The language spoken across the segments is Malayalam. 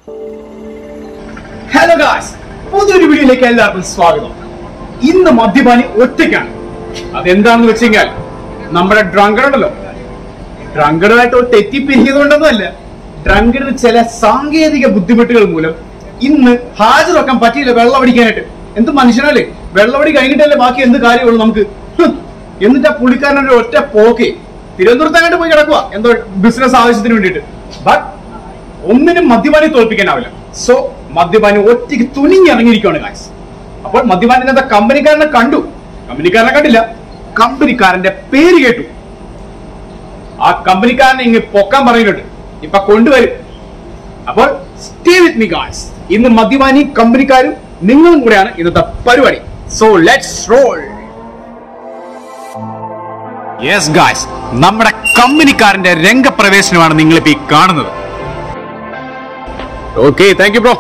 ഹലോ ഗായ്സ് പുതിയൊരു വീഡിയോയിലേക്ക് എല്ലാവർക്കും സ്വാഗതം ഇന്ന് മദ്യപാനി ഒറ്റയ്ക്കാണ് അതെന്താണെന്ന് വെച്ച് കഴിഞ്ഞാൽ നമ്മുടെ ഡ്രങ്കഡ് ഉണ്ടല്ലോ ഡ്രങ്കഡുമായിട്ട് ഒരു തെറ്റിപ്പിരിക്കുന്നതുകൊണ്ടൊന്നുമല്ല ഡ്രങ്കഡിന് ചില സാങ്കേതിക ബുദ്ധിമുട്ടുകൾ മൂലം ഇന്ന് ഹാജരാക്കാൻ പറ്റിയില്ല വെള്ളമടിക്കാനായിട്ട് എന്ത് മനുഷ്യനല്ലേ വെള്ളമടി കഴിഞ്ഞിട്ടല്ലേ ബാക്കി എന്ത് കാര്യമുള്ളൂ നമുക്ക് ഹും. എന്നിട്ട് ആ പുള്ളിക്കാരനൊരു ഒറ്റ പോക്കെ തിരുവനന്തപുരത്തങ്ങോട്ട് പോയി കിടക്കുക എന്തോ ബിസിനസ് ആവശ്യത്തിന് വേണ്ടിയിട്ട് ബട്ട് ഒന്നിനും മദ്യപാനി തോൽപ്പിക്കാനാവില്ല സോ മദ്യപാനി ഒറ്റയ്ക്ക് തുനിഞ്ഞിറങ്ങിയിരിക്കുകയാണ് ഗായ്സ് അപ്പോൾ മദ്യപാനിന്റെ കമ്പനിക്കാരനെ കണ്ടു കമ്പനിക്കാരനെ കണ്ടില്ല കമ്പനിക്കാരന്റെ പേര് കേട്ടു ആ കമ്പനിക്കാരനെ ഇങ്ങ് പൊക്കാൻ പറഞ്ഞിട്ടുണ്ട് ഇപ്പൊ കൊണ്ടുവരും അപ്പോൾ സ്റ്റേ വിത്ത് മീ ഗായ്സ് ഇന്ന് മദ്യപാനി കമ്പനിക്കാരും നിങ്ങളും കൂടെയാണ് ഇന്നത്തെ പരിപാടി so let's roll yes guys നമ്മുടെ കമ്പനിക്കാരന്റെ രംഗപ്രവേശനമാണ് നിങ്ങളിപ്പോ ഈ കാണുന്നത് ഓക്കെ താങ്ക് യു ബ്രോ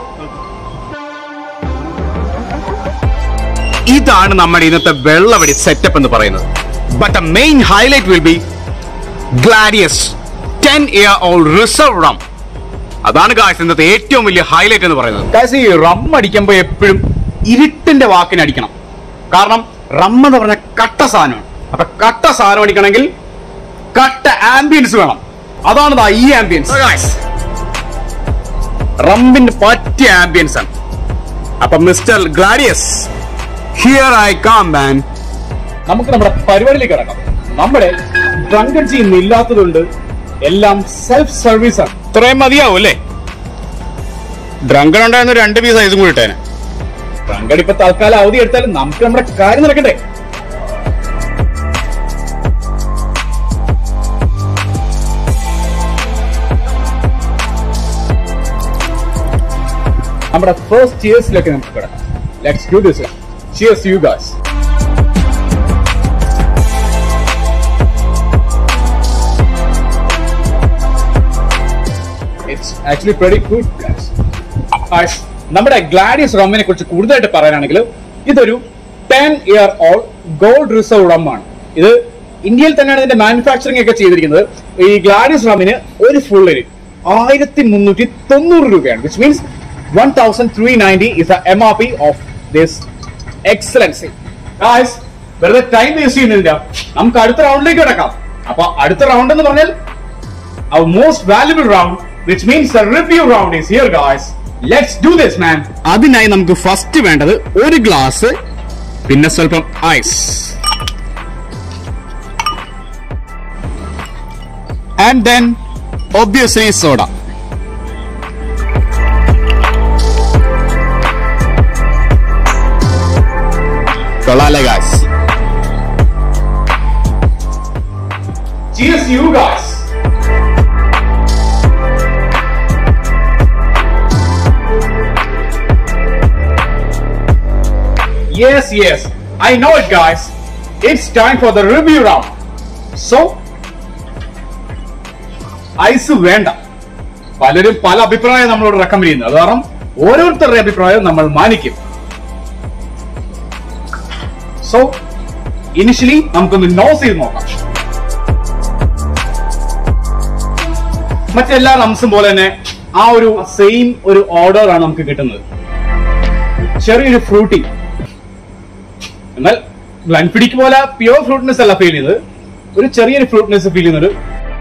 ഇതാണ് നമ്മുടെ ഇന്നത്തെ വെള്ളവടി സെറ്റപ്പ് എന്ന് പറയുന്നത് but the main highlight will be Gladius ten year old reserve rum അതാണ് ഗായ്സ് ഇന്നത്തെ ഏറ്റവും വലിയ ഹൈലൈറ്റ് എന്ന് പറയുന്നത് ഗായ്സ് ഈ റം അടിക്കുമ്പോൾ എപ്പോഴും ഇരുട്ടിന്റെ വാക്കിന് അടിക്കണം കാരണം റം എന്ന് പറഞ്ഞ കട്ട സാധനമാണ് അപ്പൊ കട്ട സാധനം അടിക്കണമെങ്കിൽ കട്ട ആംബിയൻസ് വേണം അതാണ് ദാ ഈ ആംബിയൻസ് ഗായ്സ് റമ്പിന് പറ്റിയ ആംബിയൻസ് ആണ് അപ്പൊ mister Gladius here I come man നമുക്ക് നമ്മുടെ പരിപാടിയിലേക്ക് കിടക്കാം നമ്മുടെ ഡ്രങ്കൺ ചെയ്യുന്ന ഇല്ലാത്തതുകൊണ്ട് എല്ലാം സെൽഫ് സർവീസ് ആണ് ഇത്രയും മതിയാവും അല്ലേ ഡ്രങ്കൺ ഉണ്ടായിരുന്ന രണ്ട് പീസ് സൈസും കൂടി ഇട്ടേനെ ഡ്രങ്കൺ ഇപ്പൊ തൽക്കാലം അവധി എടുത്താലും നമുക്ക് നമ്മുടെ കാര്യം നടക്കണ്ടേ നമ്മുടെ ഫസ്റ്റ് ചിയേഴ്സിലേക്ക് നമുക്ക് കിടക്കാം let's do this cheers you guys it's actually very good guys നമ്മുടെ ഗ്ലാഡിയസ് റമ്മിനെ കുറിച്ച് കൂടുതലായിട്ട് പറയാനാണെങ്കിൽ ഇതൊരു ten year old gold reserve rum ആണ് ഇത് ഇന്ത്യയിൽ തന്നെയാണ് ഇതിന്റെ മാനുഫാക്ചറിംഗ് ഒക്കെ ചെയ്തിരിക്കുന്നത് ഈ ഗ്ലാഡിയസ് റമ്മിന് ഒരു ഫുള്ളിന് ആയിരത്തി മുന്നൂറ്റി തൊണ്ണൂറ് രൂപയാണ് which means one thousand three ninety is the M R P of this excellency guys വെറുതെ ടൈം വേസ്റ്റ് ചെയ്യുന്നില്ല നമുക്ക് അടുത്ത റൗണ്ടിലേക്ക് കിടക്കാം അപ്പൊ അടുത്ത റൗണ്ട് എന്ന് പറഞ്ഞാൽ our most valuable round, which means the review round is here, guys. Let's do this, man. അതിനായി നമുക്ക് ഫസ്റ്റ് വേണ്ടത് ഒരു ഗ്ലാസ് പിന്നെ സ്വല്പം ice and then obviously soda കൊള്ളാല്ലേ guys Cheers, you guys. Yes, yes. I know it, guys. It's time for the review round. So, ice വേണ്ട പലരും പല അഭിപ്രായം നമ്മളോട് റെക്കമെൻഡ് ചെയ്യുന്നു അത് കാരണം ഓരോരുത്തരുടെ അഭിപ്രായം നമ്മൾ മാനിക്കും സോ ഇനിഷ്യലി നമുക്കൊന്ന് നോസ് ചെയ്ത് നോക്കാം മറ്റെല്ലാ റംസും പോലെ തന്നെ ആ ഒരു സെയിം ഒരു ഓർഡർ ആണ് നമുക്ക് കിട്ടുന്നത് ചെറിയൊരു ഫ്രൂട്ടി എന്നാൽ ഗ്ലൻഫിഡിക്ക് പോലെ പ്യുവർ ഫ്രൂട്ട്നെസ് അല്ല ഫീൽ ചെയ്തത് ഒരു ചെറിയൊരു ഫ്രൂട്ട്നെസ് ഫീൽ ചെയ്യുന്നത്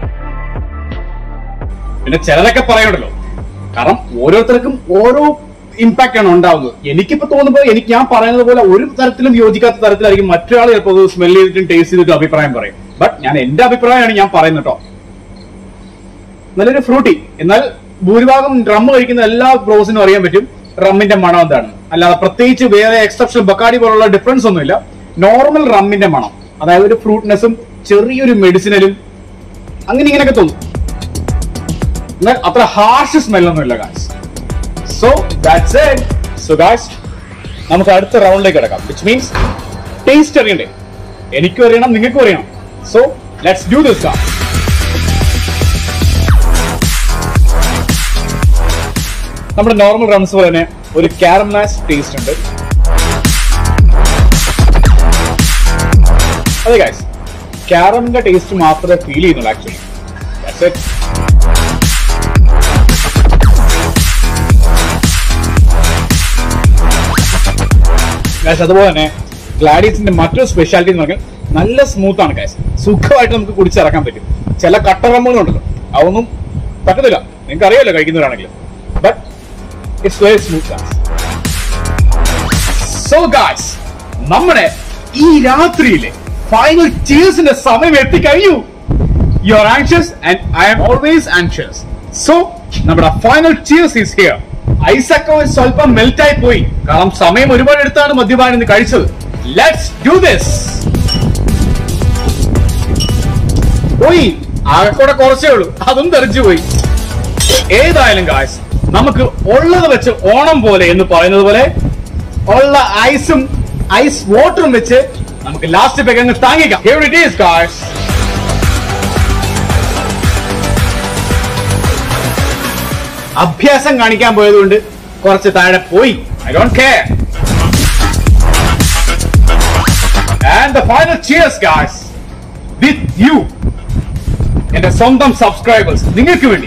പിന്നെ ചിലരൊക്കെ പറയണ്ടല്ലോ കാരണം ഓരോരുത്തർക്കും ഓരോ ഇമ്പാക്ട് ആണ് ഉണ്ടാവുന്നത് എനിക്കിപ്പോ തോന്നുമ്പോൾ എനിക്ക് ഞാൻ പറയുന്നത് പോലെ ഒരു തരത്തിലും യോജിക്കാത്ത തരത്തിലായിരിക്കും മറ്റൊരാൾ ചിലപ്പോൾ സ്മെൽ ചെയ്തിട്ടും ടേസ്റ്റ് ചെയ്തിട്ടും അഭിപ്രായം പറയും ബട്ട് ഞാൻ എന്റെ അഭിപ്രായമാണ് ഞാൻ പറയുന്നത് കേട്ടോ നല്ലൊരു ഫ്രൂട്ടി എന്നാൽ ഭൂരിഭാഗം റം കഴിക്കുന്ന എല്ലാ ബ്രോസിനും അറിയാൻ പറ്റും റമ്മിന്റെ മണം എന്താണ് അല്ലാതെ പ്രത്യേകിച്ച് വേറെ എക്സെപ്ഷൻ ബക്കാടി പോലുള്ള ഡിഫറൻസ് ഒന്നുമില്ല നോർമൽ റമ്മിന്റെ മണം അതായത് ഒരു ഫ്രൂട്ട്നെസ്സും ചെറിയൊരു മെഡിസിനലും അങ്ങനെ ഇങ്ങനെയൊക്കെ തോന്നും എന്നാൽ അത്ര ഹാർഷ് സ്മെല്ലൊന്നുമില്ല guys so that's it so guys നമുക്ക് അടുത്ത റൗണ്ടിലേക്ക് കിടക്കാം വിച്ച് മീൻസ് ടേസ്റ്റ് അറിയണ്ടേ എനിക്കും അറിയണം നിങ്ങൾക്കും അറിയണം so let's do this guys നമ്മുടെ നോർമൽ റംസ് പോലെ തന്നെ ഒരു കാരമലൈസ് ടേസ്റ്റ് ഉണ്ട് അതെ ഗൈസ് കാരമിന്റെ ടേസ്റ്റ് മാത്രമേ ഫീൽ ചെയ്യുന്നുള്ളൂ ആക്ച്വലി ഗൈസ് അതുപോലെ തന്നെ ഗ്ലാഡീസിന്റെ മറ്റൊരു സ്പെഷ്യാലിറ്റി എന്ന് പറഞ്ഞാൽ നല്ല സ്മൂത്ത് ആണ് ഗൈസ് സുഖമായിട്ട് നമുക്ക് കുടിച്ചിറക്കാൻ പറ്റും ചില കട്ടറമ്മുകളുണ്ടല്ലോ അതൊന്നും പറ്റത്തില്ല നിങ്ങൾക്ക് അറിയാലോ കഴിക്കുന്നവരാണെങ്കിൽ but it's very smooth so guys നമ്മുടെ ഈ രാത്രിയിലെ ഫൈനൽ ചീസിന്റെ സമയം എത്തിക്കഴിഞ്ഞു you are anxious and I am always anxious so നമ്മുടെ ഫൈനൽ ചീസ് ഈസ് ഹിയർ ഐസൊക്കെ സ്വല്പം മെൽറ്റ് ആയി പോയി കാരണം സമയം ഒരുപാട് എടുത്താണ് മദ്യപാനം ഇന്ന് കഴിച്ചത് ലെറ്റ്സ് ഡു ദിസ് പോയി ആകെ കൂടെ കുറച്ചേ ഉള്ളൂ അതും തെറിച്ചു പോയി ഏതായാലും ഗായ്സ് നമുക്ക് ഉള്ളത് വെച്ച് ഓണം പോലെ എന്ന് പറയുന്നത് പോലെ ഉള്ള ഐസും ഐസ് വാട്ടറും വെച്ച് നമുക്ക് ലാസ്റ്റ് പേക്ക് അങ്ങ് താങ്ങിക്കാം Here it is, guys. അഭ്യാസം കാണിക്കാൻ പോയതുകൊണ്ട് കുറച്ച് താഴെ പോയി I don't care and the final cheers guys with you എന്റെ സ്വന്തം സബ്സ്ക്രൈബേഴ്സ് നിങ്ങൾക്ക് വേണ്ടി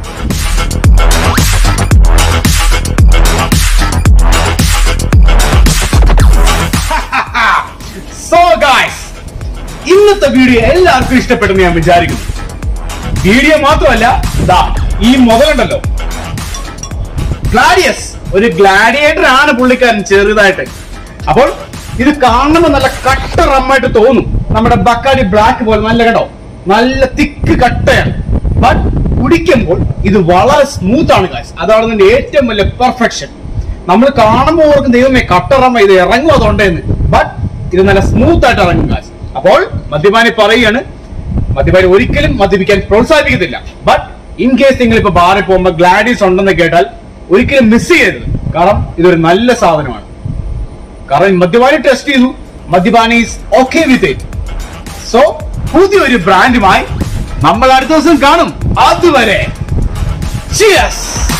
സോ ഗായ്സ് ഇന്നത്തെ വീഡിയോ എല്ലാവർക്കും ഇഷ്ടപ്പെടുന്നു ഞാൻ വിചാരിക്കുന്നു വീഡിയോ മാത്രമല്ല ദാ ഈ മുതലുണ്ടല്ലോ ഗ്ലാഡിയസ് ഒരു ഗ്ലാഡിയേറ്റർ ആണ് പുള്ളിക്കാരൻ ചെറുതായിട്ട് അപ്പോൾ ഇത് കാണുമ്പോൾ നല്ല കട്ട റമ്മായിട്ട് തോന്നും നമ്മുടെ ബക്കാടി ബ്ലാക്ക് പോലെ നല്ല കേട്ടോ നല്ല തിക്ക് കട്ടയാണ് ബട്ട് കുടിക്കുമ്പോൾ ഇത് വളരെ സ്മൂത്ത് ആണ് ഗായ്സ് അതാണ് ഇതിന്റെ ഏറ്റവും വലിയ പെർഫെക്ഷൻ നമ്മൾ കാണുമ്പോൾ ഓർക്കും ദൈവമേ കട്ട റമ്മ ഇത് ഇറങ്ങും അതുകൊണ്ടേന്ന് ബട്ട് ഇത് നല്ല സ്മൂത്ത് ആയിട്ട് ഇറങ്ങും ഗായ്സ് അപ്പോൾ മദ്യപാനി പറയുകയാണ് മദ്യപാനി ഒരിക്കലും മദ്യപിക്കാൻ പ്രോത്സാഹിപ്പിക്കത്തില്ല ബട്ട് ഇൻ കേസ് നിങ്ങൾ ഇപ്പൊ ബാറിൽ പോകുമ്പോൾ ഗ്ലാഡീസ് ഉണ്ടെന്ന് കേട്ടാൽ ഒരിക്കലും മിസ് ചെയ്യരുത് കാരണം ഇതൊരു നല്ല സാധനമാണ് കാരണം മദ്യപാനി ടെസ്റ്റ് ചെയ്തു മദ്യപാനി is okay with it so പുതിയൊരു ബ്രാൻഡുമായി നമ്മൾ അടുത്ത ദിവസം കാണും അതുവരെ ചിയസ്